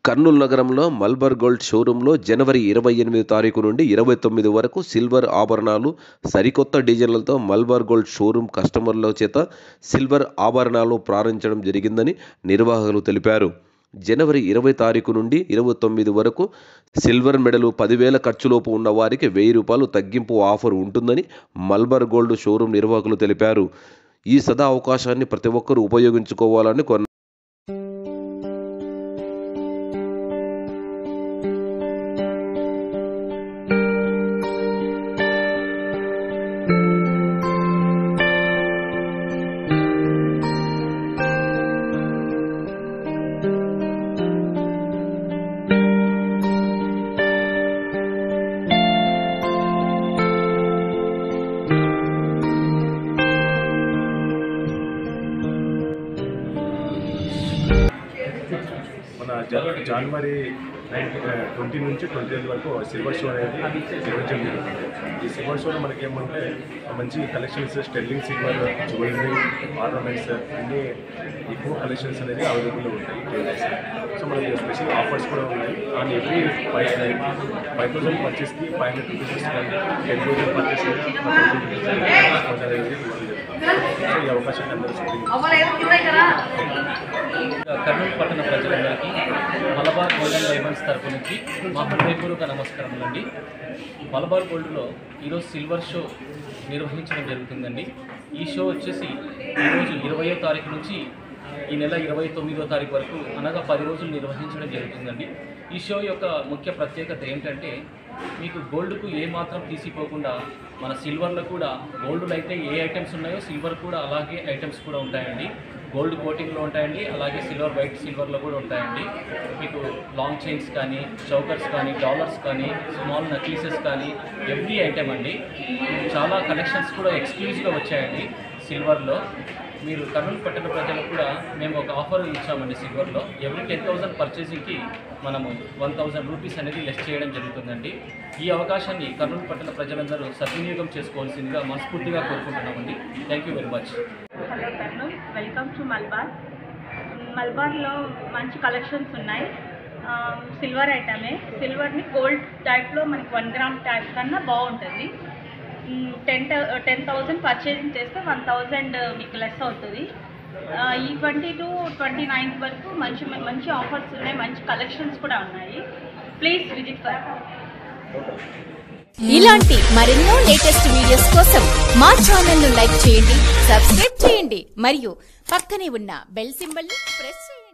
కర్నూలు నగరంలో మల్బర్ గోల్డ్ షోరూంలో జనవరి ఇరవై ఎనిమిది తారీఖు నుండి ఇరవై తొమ్మిది వరకు సిల్వర్ ఆభరణాలు సరికొత్త డిజైన్లతో మల్బార్ గోల్డ్ షోరూం కస్టమర్ల చేత సిల్వర్ ఆభరణాలు ప్రారంభించడం జరిగిందని నిర్వాహకులు తెలిపారు జనవరి ఇరవై తారీఖు నుండి ఇరవై తొమ్మిది వరకు సిల్వర్ మెడలు పదివేల ఖర్చులోపు ఉన్న వారికి వెయ్యి రూపాయలు తగ్గింపు ఆఫర్ ఉంటుందని మల్బార్ గోల్డ్ షోరూం నిర్వాహకులు తెలిపారు ఈ సదా అవకాశాన్ని ప్రతి ఒక్కరూ ఉపయోగించుకోవాలని కొన్న మన జన- జనవరి ట్వంటీ నుంచి ట్వంటీ ఎయిత్ వరకు సిల్వర్ షో అనేది నిర్వహించడం జరుగుతుంది ఈ సిల్వర్ షోలో మనకి ఏమంటే మంచి collections sterling silver jewellery ornaments అన్ని ఎక్కువ కలెక్షన్స్ అనేది అవైలబుల్లో ఉంటాయి టైలర్స్ సో మనకి స్పెషల్ ఆఫర్స్ కూడా ఉన్నాయి and every five five thousand పర్చేస్కి ఫైవ్ హండ్రెడ్ రూపీస్ ఇస్తాను టెన్ థౌసండ్ పర్చేస్ అనేది ఇవ్వడం జరుగుతుంది సో ఈ అవకాశాన్ని అందరూ స్వీకరించారు. కర్నూలు పట్టణ ప్రజలందరికీ మలబార్ గోల్డెన్ డైమండ్స్ తరపు నుంచి మా హృదయపూర్వక నమస్కారములు అండి మలబార్ గోల్డ్లో ఈరోజు సిల్వర్ షో నిర్వహించడం జరుగుతుందండి ఈ షో వచ్చేసి ఈరోజు ఇరవయో తారీఖు నుంచి ఈ నెల ఇరవై తొమ్మిదో తారీఖు వరకు అనగా పది రోజులు నిర్వహించడం జరుగుతుందండి ఈ షో యొక్క ముఖ్య ప్రత్యేకత ఏంటంటే మీకు గోల్డ్కు ఏ మాత్రం తీసిపోకుండా మన సిల్వర్లో కూడా గోల్డ్లో అయితే ఏ ఐటమ్స్ ఉన్నాయో సిల్వర్ కూడా అలాగే ఐటమ్స్ కూడా ఉంటాయండి గోల్డ్ కోటింగ్లో ఉంటాయండి అలాగే సిల్వర్ వైట్ సిల్వర్లో కూడా ఉంటాయండి మీకు లాంగ్ చైన్స్ కానీ చౌకర్స్ కానీ డాలర్స్ కానీ స్మాల్ నక్లీసెస్ కానీ ఎవ్రీ ఐటమ్ అండి చాలా కలెక్షన్స్ కూడా ఎక్స్క్లూజివ్గా వచ్చాయండి సిల్వర్లో మీరు కర్నూలు పట్టణ ప్రజలకు కూడా మేము ఒక ఆఫర్ ఇచ్చామండి సిల్వర్లో ఎవ్రీ టెన్ థౌసండ్ పర్చేసింగ్కి మనము వన్ థౌసండ్ రూపీస్ అనేది లెస్ చేయడం జరుగుతుందండి ఈ అవకాశాన్ని కర్నూలు పట్టణ ప్రజలందరూ సద్వినియోగం చేసుకోవాల్సిందిగా మనస్ఫూర్తిగా కోరుకుంటున్నామండి thank you very much hello Kurnool welcome to Malabar మల్బార్లో మంచి కలెక్షన్స్ ఉన్నాయి ఆ, సిల్వర్ ఐటమే సిల్వర్ని గోల్డ్ టైప్లో మనకి వన్ గ్రామ్ టైప్ కన్నా బాగుంటుంది మ్, టెన్ థౌ- టెన్ థౌజండ్ పర్చేసింగ్ చేస్తే వన్ థౌజండ్ మీకు లెస్ అవుతుంది ఆ, ఈ ట్వంటీ టు ట్వంటీ నైన్త్ వరకు మంచి మంచి ఆఫర్స్ ఉన్నాయి మంచి కలెక్షన్స్ కూడా ఉన్నాయి ప్లీజ్ విజిట్ ఫర్ ఇలాంటి మరెన్నో లేటెస్ట్ వీడియోస్ కోసం మా ఛానల్ ను లైక్ చేయండి సబ్స్క్రైబ్ చేయండి మరియు పక్కనే ఉన్న బెల్ సింబల్ ని ప్రెస్ చేయండి